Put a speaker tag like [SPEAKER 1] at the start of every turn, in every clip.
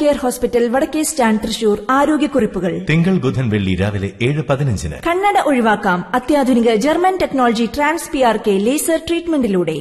[SPEAKER 1] care hospital വടക്കേ stand Thrissur ആരോഗ്യക്കുറിപ്പുകൾ
[SPEAKER 2] തിങ്കൾ ബുധൻ വെള്ളി രാവിലെ ഏഴ് പതിനഞ്ചിന്
[SPEAKER 1] കണ്ണട ഒഴിവാക്കാം അത്യാധുനിക German technology trans P R K laser ട്രീറ്റ്മെന്റിലൂടെ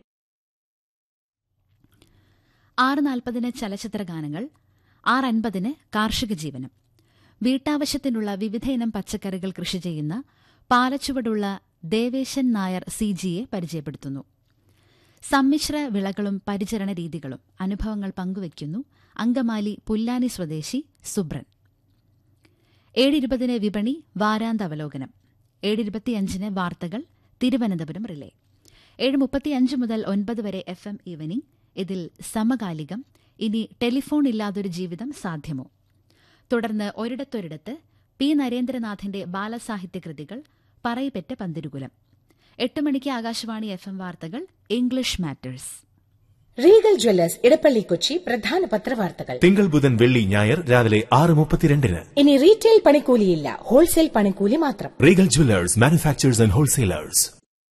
[SPEAKER 3] ആറ് നാൽപ്പതിന് ചലച്ചിത്ര ഗാനങ്ങൾ ആറ് അൻപതിന് കാർഷിക ജീവനം വീട്ടാവശ്യത്തിനുള്ള വിവിധയിനം പച്ചക്കറികൾ കൃഷി ചെയ്യുന്ന പാലച്ചുവടുള്ള ദേവേശൻ നായർ സി ജിയെ പരിചയപ്പെടുത്തുന്നു സമ്മിശ്ര വിളകളും പരിചരണ രീതികളും അനുഭവങ്ങൾ പങ്കുവയ്ക്കുന്നു അങ്കമാലി പുല്ലാനി സ്വദേശി സുബ്രൻ ഏഴിരുപതിന് വിപണി വാരാന്ത അവലോകനം ഏഴിരുപത്തിയഞ്ചിന് വാർത്തകൾ തിരുവനന്തപുരം റിലേ ഏഴ് മുപ്പത്തിയഞ്ച് മുതൽ ഒൻപത് വരെ എഫ് എം ഈവനിംഗ് ഇതിൽ സമകാലികം ഇനി ടെലിഫോൺ ഇല്ലാതൊരു ജീവിതം സാധ്യമോ തുടർന്ന് ഒരിടത്തൊരിടത്ത് പി നരേന്ദ്രനാഥിന്റെ ബാലസാഹിത്യ കൃതികൾ പറയിപ്പെറ്റ പന്തിരുകുലം എട്ട് മണിക്ക് ആകാശവാണി എഫ് എം വാർത്തകൾ English matters
[SPEAKER 4] Regal jewellers Edappally Kochi പ്രധാന പത്രവാർത്തകൾ
[SPEAKER 2] തിങ്കൾ ബുധൻ വെള്ളി ഞായർ രാവിലെ ആറ് മുപ്പത്തിരണ്ടിന്
[SPEAKER 4] ഇനി റീറ്റെയിൽ പണിക്കൂലിയില്ല ഹോൾസെയിൽ പണിക്കൂലി മാത്രം
[SPEAKER 2] Regal jewellers manufacturers and wholesalers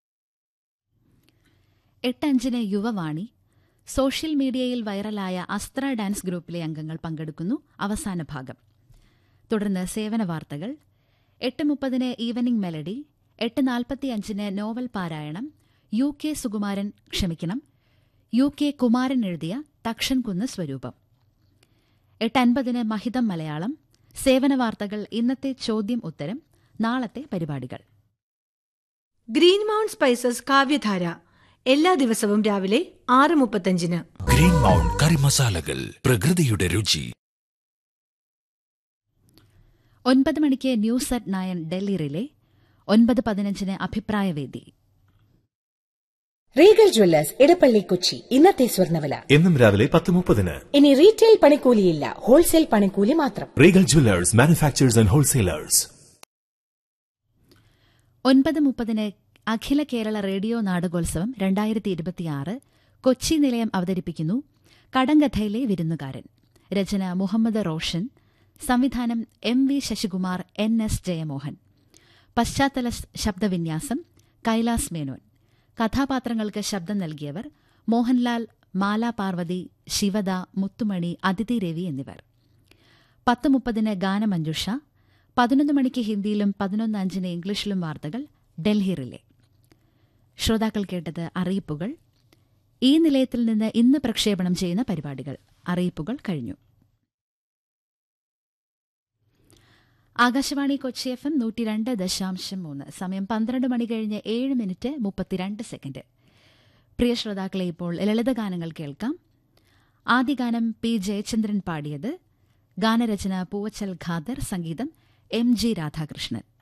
[SPEAKER 3] എട്ടഞ്ചിന് യുവവാണി സോഷ്യൽ മീഡിയയിൽ വൈറലായ അസ്ത്ര ഡാൻസ് ഗ്രൂപ്പിലെ അംഗങ്ങൾ പങ്കെടുക്കുന്നു അവസാന ഭാഗം തുടർന്ന് സേവന വാർത്തകൾ എട്ട് മുപ്പതിന് ഈവനിംഗ് മെലഡി എട്ട് നാൽപ്പത്തിയഞ്ചിന് നോവൽ പാരായണം യു കെ സുകുമാരൻ ക്ഷമിക്കണം യു കെ കുമാരൻ എഴുതിയ തക്ഷൻകുന്ന് സ്വരൂപം എട്ട് അൻപതിന് മഹിതം മലയാളം സേവന വാർത്തകൾ ഇന്നത്തെ ചോദ്യം ഉത്തരം നാളത്തെ പരിപാടികൾ
[SPEAKER 5] ഗ്രീൻ മൗണ്ട് സ്പൈസസ് കാവ്യധാര എല്ലാ ദിവസവും രാവിലെ ആറ് മുപ്പത്തഞ്ചിന്
[SPEAKER 6] ഗ്രീൻ മൗണ്ട് കറി മസാലകൾ പ്രകൃതിയുടെ രുചി
[SPEAKER 3] ഒൻപത് മണിക്ക് news at nine Delhi relay ഒൻപത് പതിനഞ്ചിന് അഭിപ്രായവേദി
[SPEAKER 4] റീഗൽ ജ്വല്ലേഴ്സ് ഇടപ്പള്ളി കൊച്ചി ഇന്നത്തെ സ്വർണ്ണവില
[SPEAKER 2] എന്നും രാവിലെ പത്ത് മുപ്പതിന്
[SPEAKER 4] ഇനി റീറ്റെയിൽ പണിക്കൂലിയില്ല ഹോൾസെയിൽ പണിക്കൂലി മാത്രം
[SPEAKER 2] Regal jewellers manufacturers and wholesalers
[SPEAKER 3] ഒൻപത് മുപ്പതിന് അഖില കേരള റേഡിയോ നാടകോത്സവം രണ്ടായിരത്തി ഇരുപത്തിയാറ് കൊച്ചി നിലയം അവതരിപ്പിക്കുന്നു കടങ്കഥയിലെ വിരുന്നുകാരൻ രചന മുഹമ്മദ് റോഷൻ സംവിധാനം M V Sasikumar N S Jayamohan പശ്ചാത്തല സ് ശബ്ദവിന്യാസം കൈലാസ് മേനോൻ കഥാപാത്രങ്ങൾക്ക് ശബ്ദം നൽകിയവർ മോഹൻലാൽ മാല പാർവതി ശിവദ മുത്തുമണി അതിഥി രവി എന്നിവർ പത്ത് മുപ്പതിന് ഗാനമഞ്ജുഷ പതിനൊന്ന് മണിക്ക് ഹിന്ദിയിലും പതിനൊന്ന് അഞ്ചിന് ഇംഗ്ലീഷിലും വാർത്തകൾ ഡൽഹി റിലേ ശ്രോതാക്കൾ കേട്ടത് അറിയിപ്പുകൾ ഈ നിലയത്തിൽ നിന്ന് ഇന്ന് പ്രക്ഷേപണം ചെയ്യുന്ന പരിപാടികൾ അറിയിപ്പുകൾ കഴിഞ്ഞു ആകാശവാണി കൊച്ചി എഫ് എം നൂറ്റി രണ്ട് ദശാംശം മൂന്ന് സമയം പന്ത്രണ്ട് മണി കഴിഞ്ഞ് ഏഴ് മിനിറ്റ് മുപ്പത്തിരണ്ട് സെക്കൻഡ് പ്രിയ ശ്രോതാക്കളെ ഇപ്പോൾ ലളിതഗാനങ്ങൾ കേൾക്കാം ആദ്യ ഗാനം പി ജയചന്ദ്രൻ പാടിയത് ഗാനരചന പൂവച്ചൽ ഖാദർ സംഗീതം എം ജി രാധാകൃഷ്ണൻ